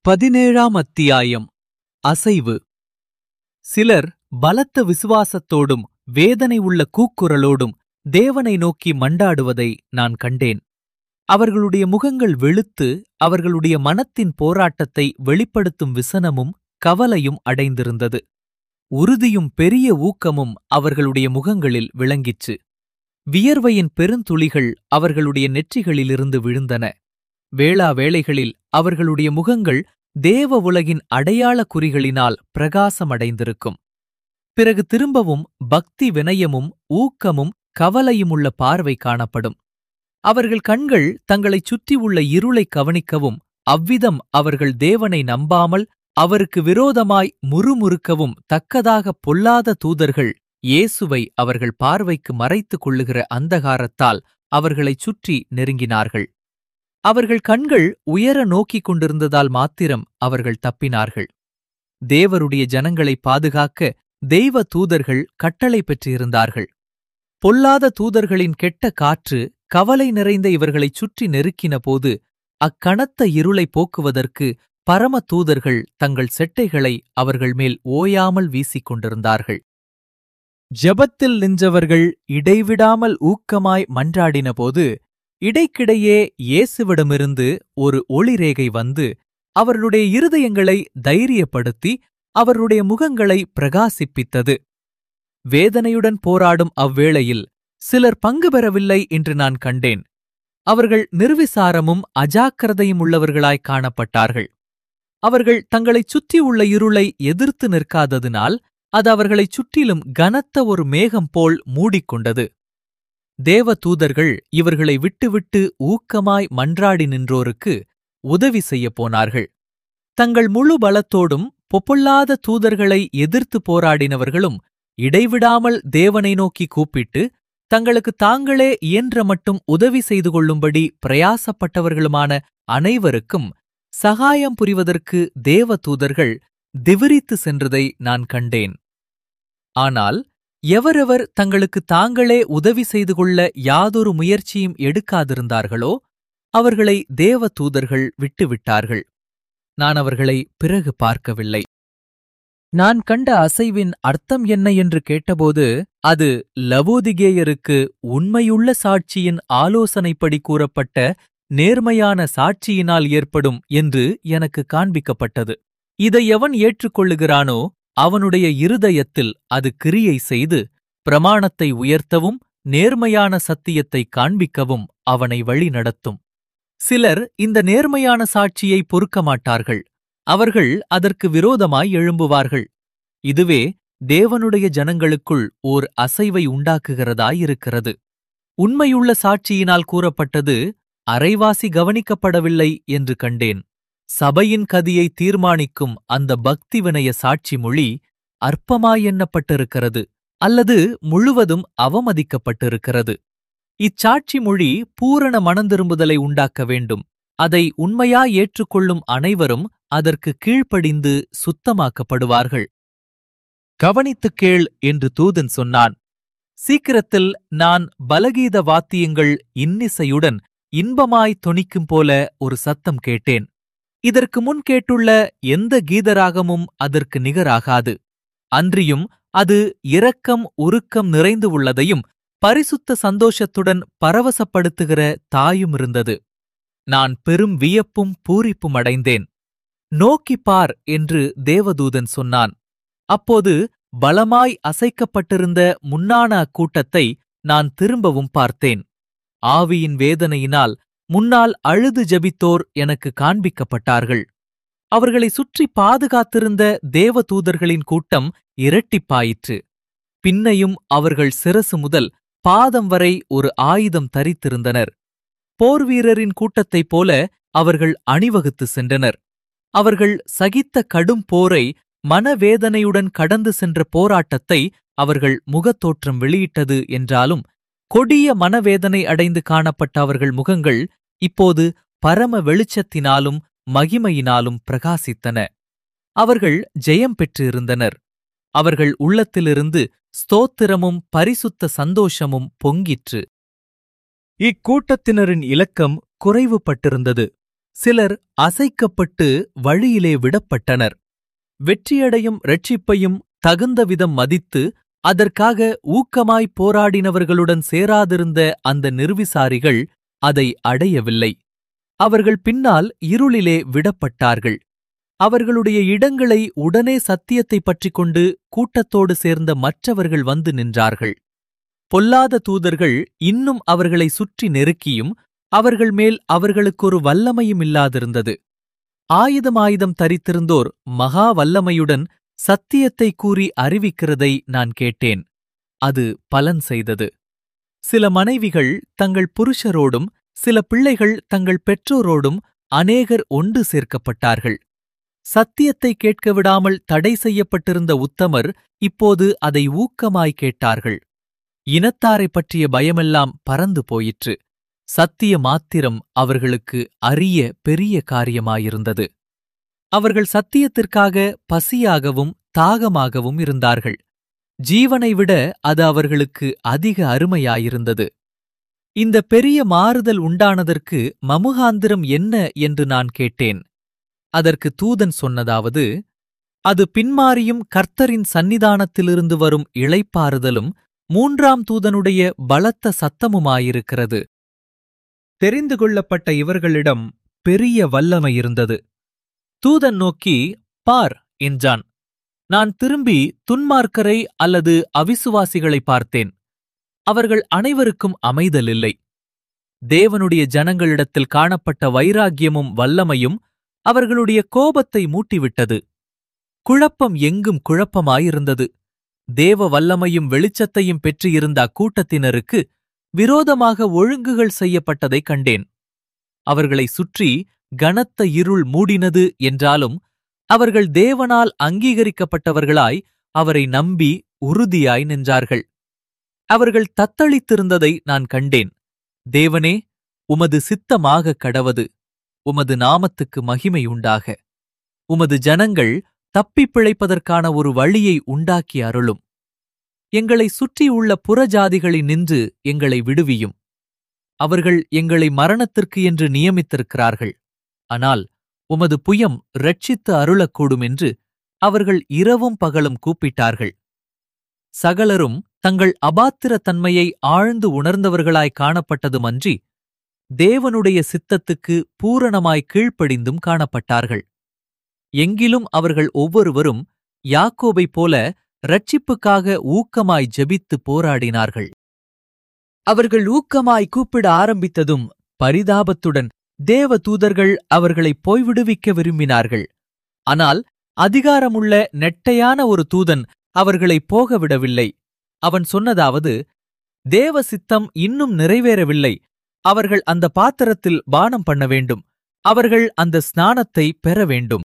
பதினேழாம் அத்தியாயம் அசைவு சிலர் பலத்த விசுவாசத்தோடும் வேதனை உள்ள கூக்குரலோடும் தேவனை நோக்கி மண்டாடுவதை நான் கண்டேன் அவர்களுடைய முகங்கள் வெளுத்து அவர்களுடைய மனத்தின் போராட்டத்தை வெளிப்படுத்தும் விசனமும் கவலையும் அடைந்திருந்தது உறுதியும் பெரிய ஊக்கமும் அவர்களுடைய முகங்களில் விளங்கிற்று வியர்வையின் பெருந்துளிகள் அவர்களுடைய நெற்றிகளிலிருந்து விழுந்தன வேளா வேளைகளில் அவர்களுடைய முகங்கள் தேவ உலகின் அடையாள குறிகளினால் பிரகாசமடைந்திருக்கும் பிறகு திரும்பவும் பக்தி வினயமும் ஊக்கமும் கவலையுமுள்ள பார்வை காணப்படும் அவர்கள் கண்கள் தங்களைச் சுற்றியுள்ள இருளைக் கவனிக்கவும் அவ்விதம் அவர்கள் தேவனை நம்பாமல் அவருக்கு விரோதமாய் முறுமுறுக்கவும் தக்கதாக பொல்லாத தூதர்கள் இயேசுவை அவர்கள் பார்வைக்கு மறைத்துக் கொள்ளுகிற அந்தகாரத்தால் அவர்களைச் சுற்றி நெருங்கினார்கள் அவர்கள் கண்கள் உயர நோக்கிக் கொண்டிருந்ததால் மாத்திரம் அவர்கள் தப்பினார்கள் தேவருடைய ஜனங்களை பாதுகாக்க தெய்வ தூதர்கள் கட்டளை பெற்றிருந்தார்கள் பொல்லாத தூதர்களின் கெட்ட காற்று கவலை நிறைந்த இவர்களைச் சுற்றி நெருக்கின போது அக்கனத்த இருளை போக்குவதற்கு பரம தூதர்கள் தங்கள் செட்டைகளை அவர்கள் மேல் ஓயாமல் வீசிக் கொண்டிருந்தார்கள் ஜெபத்தில் நின்றவர்கள் இடைவிடாமல் ஊக்கமாய் மன்றாடினபோது இடைக்கிடையே இயேசுவிடமிருந்து ஒரு ஒளிரேகை வந்து அவர்களுடைய இருதயங்களை தைரியப்படுத்தி அவர்களுடைய முகங்களை பிரகாசிப்பித்தது வேதனையுடன் போராடும் அவ்வேளையில் சிலர் பங்கு பெறவில்லை என்று நான் கண்டேன் அவர்கள் நிர்விசாரமும் அஜாக்கிரதையும் உள்ளவர்களாய் காணப்பட்டார்கள் அவர்கள் தங்களைச் சுற்றியுள்ள இருளை எதிர்த்து நிற்காததினால் அது அவர்களைச் சுற்றிலும் கனத்த ஒரு மேகம் போல் மூடிக்கொண்டது தேவ தூதர்கள் இவர்களை விட்டுவிட்டு ஊக்கமாய் மன்றாடி நின்றோருக்கு உதவி செய்யப் போனார்கள் தங்கள் முழு பலத்தோடும் பொப்பொல்லாத தூதர்களை எதிர்த்து போராடினவர்களும் இடைவிடாமல் தேவனை நோக்கி கூப்பிட்டு தங்களுக்கு தாங்களே இயன்ற மட்டும் உதவி செய்து கொள்ளும்படி பிரயாசப்பட்டவர்களுமான அனைவருக்கும் சகாயம் புரிவதற்கு தேவ தூதர்கள் திவிரித்து சென்றதை நான் கண்டேன் ஆனால் எவரெவர் தங்களுக்கு தாங்களே உதவி செய்து கொள்ள யாதொரு முயற்சியும் எடுக்காதிருந்தார்களோ அவர்களை தேவ தூதர்கள் விட்டுவிட்டார்கள் நான் அவர்களை பிறகு பார்க்கவில்லை நான் கண்ட அசைவின் அர்த்தம் என்ன என்று கேட்டபோது அது லவோதிகேயருக்கு உண்மையுள்ள சாட்சியின் ஆலோசனைப்படி கூறப்பட்ட நேர்மையான சாட்சியினால் ஏற்படும் என்று எனக்கு காண்பிக்கப்பட்டது இதை எவன் ஏற்றுக்கொள்ளுகிறானோ அவனுடைய இருதயத்தில் அது கிரியை செய்து பிரமாணத்தை உயர்த்தவும் நேர்மையான சத்தியத்தை காண்பிக்கவும் அவனை வழி நடத்தும் சிலர் இந்த நேர்மையான சாட்சியை பொறுக்க மாட்டார்கள் அவர்கள் அதற்கு விரோதமாய் எழும்புவார்கள் இதுவே தேவனுடைய ஜனங்களுக்குள் ஓர் அசைவை உண்டாக்குகிறதாயிருக்கிறது உண்மையுள்ள சாட்சியினால் கூறப்பட்டது அரைவாசி கவனிக்கப்படவில்லை என்று கண்டேன் சபையின் கதியை தீர்மானிக்கும் அந்த பக்தி வினய சாட்சி மொழி அற்பமாயெண்ணப்பட்டிருக்கிறது அல்லது முழுவதும் அவமதிக்கப்பட்டிருக்கிறது இச்சாட்சி மொழி பூரண மனந்திரும்புதலை உண்டாக்க வேண்டும் அதை உண்மையா ஏற்றுக்கொள்ளும் அனைவரும் அதற்கு கீழ்ப்படிந்து சுத்தமாக்கப்படுவார்கள் கவனித்துக் கேள் என்று தூதன் சொன்னான் சீக்கிரத்தில் நான் பலகீத வாத்தியங்கள் இன்னிசையுடன் இன்பமாய் தொனிக்கும் போல ஒரு சத்தம் கேட்டேன் இதற்கு முன் கேட்டுள்ள எந்த கீதராகமும் அதற்கு நிகராகாது அன்றியும் அது இரக்கம் உருக்கம் நிறைந்து உள்ளதையும் பரிசுத்த சந்தோஷத்துடன் பரவசப்படுத்துகிற தாயும் இருந்தது நான் பெரும் வியப்பும் பூரிப்பும் அடைந்தேன் நோக்கிப் பார் என்று தேவதூதன் சொன்னான் அப்போது பலமாய் அசைக்கப்பட்டிருந்த முன்னான அக்கூட்டத்தை நான் திரும்பவும் பார்த்தேன் ஆவியின் வேதனையினால் முன்னால் அழுது ஜபித்தோர் எனக்கு காண்பிக்கப்பட்டார்கள் அவர்களை சுற்றி பாதுகாத்திருந்த தேவதூதர்களின் கூட்டம் இரட்டிப்பாயிற்று பின்னையும் அவர்கள் சிரசு முதல் பாதம் வரை ஒரு ஆயுதம் தரித்திருந்தனர் போர்வீரரின் கூட்டத்தைப் போல அவர்கள் அணிவகுத்து சென்றனர் அவர்கள் சகித்த கடும் போரை மனவேதனையுடன் கடந்து சென்ற போராட்டத்தை அவர்கள் முகத்தோற்றம் வெளியிட்டது என்றாலும் கொடிய மனவேதனை அடைந்து காணப்பட்ட அவர்கள் முகங்கள் இப்போது பரம வெளிச்சத்தினாலும் மகிமையினாலும் பிரகாசித்தன அவர்கள் ஜெயம் பெற்றிருந்தனர் அவர்கள் உள்ளத்திலிருந்து ஸ்தோத்திரமும் பரிசுத்த சந்தோஷமும் பொங்கிற்று இக்கூட்டத்தினரின் இலக்கம் குறைவுபட்டிருந்தது சிலர் அசைக்கப்பட்டு வழியிலே விடப்பட்டனர் வெற்றியடையும் ரட்சிப்பையும் தகுந்த விதம் மதித்து அதற்காக ஊக்கமாய் போராடினவர்களுடன் சேராதிருந்த அந்த நிர்விசாரிகள் அதை அடையவில்லை அவர்கள் பின்னால் இருளிலே விடப்பட்டார்கள் அவர்களுடைய இடங்களை உடனே சத்தியத்தைப் பற்றிக் கொண்டு கூட்டத்தோடு சேர்ந்த மற்றவர்கள் வந்து நின்றார்கள் பொல்லாத தூதர்கள் இன்னும் அவர்களை சுற்றி நெருக்கியும் அவர்கள் மேல் அவர்களுக்கொரு வல்லமையும் இல்லாதிருந்தது ஆயுதம் ஆயுதம் தரித்திருந்தோர் மகா வல்லமையுடன் சத்தியத்தை கூறி அறிவிக்கிறதை நான் கேட்டேன் அது பலன் செய்தது சில மனைவிகள் தங்கள் புருஷரோடும் சில பிள்ளைகள் தங்கள் பெற்றோரோடும் அநேகர் ஒன்று சேர்க்கப்பட்டார்கள் சத்தியத்தை கேட்க விடாமல் தடை செய்யப்பட்டிருந்த உத்தமர் இப்போது அதை ஊக்கமாய் கேட்டார்கள் இனத்தாரைப் பற்றிய பயமெல்லாம் பறந்து போயிற்று சத்திய மாத்திரம் அவர்களுக்கு அரிய பெரிய காரியமாயிருந்தது அவர்கள் சத்தியத்திற்காக பசியாகவும் தாகமாகவும் இருந்தார்கள் ஜீவனை விட அது அவர்களுக்கு அதிக அருமையாயிருந்தது இந்த பெரிய மாறுதல் உண்டானதற்கு மமுகாந்திரம் என்ன என்று நான் கேட்டேன் அதற்கு தூதன் சொன்னதாவது அது பின்மாறியும் கர்த்தரின் சந்நிதானத்திலிருந்து வரும் இளைப்பாறுதலும் மூன்றாம் தூதனுடைய பலத்த சத்தமுமாயிருக்கிறது தெரிந்து கொள்ளப்பட்ட இவர்களிடம் பெரிய வல்லமை இருந்தது தூதன் நோக்கி பார் என்றான் நான் திரும்பி துன்மார்க்கரை அல்லது அவிசுவாசிகளை பார்த்தேன் அவர்கள் அனைவருக்கும் அமைதல் இல்லை தேவனுடைய ஜனங்களிடத்தில் காணப்பட்ட வைராக்கியமும் வல்லமையும் அவர்களுடைய கோபத்தை மூட்டிவிட்டது குழப்பம் எங்கும் குழப்பமாயிருந்தது தேவ வல்லமையும் வெளிச்சத்தையும் பெற்றிருந்த அக்கூட்டத்தினருக்கு விரோதமாக ஒழுங்குகள் செய்யப்பட்டதைக் கண்டேன் அவர்களை சுற்றி கனத்த இருள் மூடினது என்றாலும் அவர்கள் தேவனால் அங்கீகரிக்கப்பட்டவர்களாய் அவரை நம்பி உறுதியாய் நின்றார்கள் அவர்கள் தத்தளித்திருந்ததை நான் கண்டேன் தேவனே உமது சித்தமாக கடவது உமது நாமத்துக்கு மகிமை உண்டாக உமது ஜனங்கள் தப்பிப் பிழைப்பதற்கான ஒரு வழியை உண்டாக்கி அருளும் எங்களை சுற்றியுள்ள புறஜாதிகளை நின்று எங்களை விடுவியும் அவர்கள் எங்களை மரணத்திற்கு என்று நியமித்திருக்கிறார்கள் ஆனால் உமது புயம் ரட்சித்து அருளக்கூடும் என்று அவர்கள் இரவும் பகலும் கூப்பிட்டார்கள் சகலரும் தங்கள் அபாத்திர தன்மையை ஆழ்ந்து உணர்ந்தவர்களாய் காணப்பட்டதுமன்றி தேவனுடைய சித்தத்துக்கு பூரணமாய் கீழ்ப்படிந்தும் காணப்பட்டார்கள் எங்கிலும் அவர்கள் ஒவ்வொருவரும் யாக்கோபைப் போல ரட்சிப்புக்காக ஊக்கமாய் ஜெபித்து போராடினார்கள் அவர்கள் ஊக்கமாய் கூப்பிட ஆரம்பித்ததும் பரிதாபத்துடன் தேவ தூதர்கள் அவர்களை போய்விடுவிக்க விரும்பினார்கள் ஆனால் அதிகாரமுள்ள நெட்டையான ஒரு தூதன் அவர்களை போக விடவில்லை அவன் சொன்னதாவது தேவ சித்தம் இன்னும் நிறைவேறவில்லை அவர்கள் அந்த பாத்திரத்தில் பானம் பண்ண வேண்டும் அவர்கள் அந்த ஸ்நானத்தை பெற வேண்டும்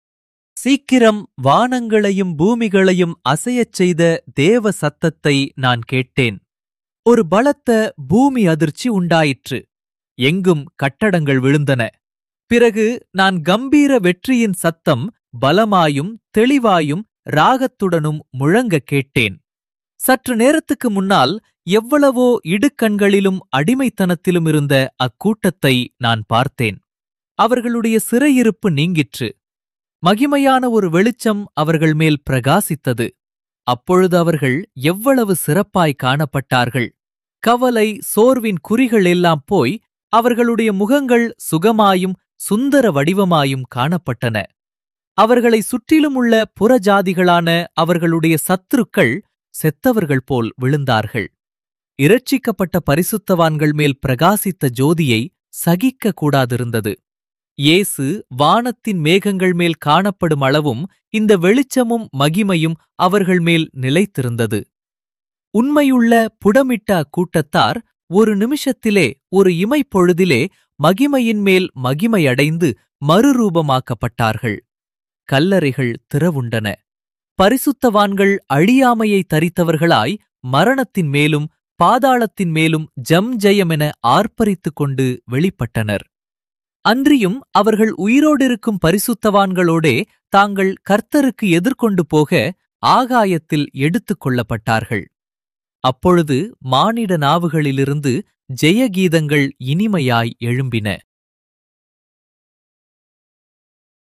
சீக்கிரம் வானங்களையும் பூமிகளையும் அசையச் செய்த தேவ சத்தத்தை நான் கேட்டேன் ஒரு பலத்த பூமி அதிர்ச்சி உண்டாயிற்று எங்கும் கட்டடங்கள் விழுந்தன பிறகு நான் கம்பீர வெற்றியின் சத்தம் பலமாயும் தெளிவாயும் ராகத்துடனும் முழங்க கேட்டேன் சற்று நேரத்துக்கு முன்னால் எவ்வளவோ இடுக்கண்களிலும் அடிமைத்தனத்திலும் இருந்த அக்கூட்டத்தை நான் பார்த்தேன் அவர்களுடைய சிறையிருப்பு நீங்கிற்று மகிமையான ஒரு வெளிச்சம் அவர்கள் மேல் பிரகாசித்தது அப்பொழுது அவர்கள் எவ்வளவு சிறப்பாய் காணப்பட்டார்கள் கவலை சோர்வின் குறிகள் எல்லாம் போய் அவர்களுடைய முகங்கள் சுகமாயும் சுந்தர வடிவமாயும் காணப்பட்டன அவர்களை சுற்றிலும் உள்ள புறஜாதிகளான அவர்களுடைய சத்துருக்கள் செத்தவர்கள் போல் விழுந்தார்கள் இரட்சிக்கப்பட்ட பரிசுத்தவான்கள் மேல் பிரகாசித்த ஜோதியை சகிக்க கூடாதிருந்தது இயேசு வானத்தின் மேகங்கள் மேல் காணப்படும் அளவும் இந்த வெளிச்சமும் மகிமையும் அவர்கள் மேல் நிலைத்திருந்தது உண்மையுள்ள புடமிட்ட அக்கூட்டத்தார் ஒரு நிமிஷத்திலே ஒரு இமைப்பொழுதிலே மகிமையின் மேல் மகிமையடைந்து மறுரூபமாக்கப்பட்டார்கள் கல்லறைகள் திறவுண்டன பரிசுத்தவான்கள் அழியாமையை தரித்தவர்களாய் மரணத்தின் மேலும் பாதாளத்தின் மேலும் ஜம் ஜெயமென ஆர்ப்பரித்துக் கொண்டு வெளிப்பட்டனர் அன்றியும் அவர்கள் உயிரோடிருக்கும் பரிசுத்தவான்களோடே தாங்கள் கர்த்தருக்கு எதிர்கொண்டு போக ஆகாயத்தில் எடுத்துக் கொள்ளப்பட்டார்கள் அப்பொழுது மானிட நாவுகளிலிருந்து ஜெயகீதங்கள் இனிமையாய் எழும்பின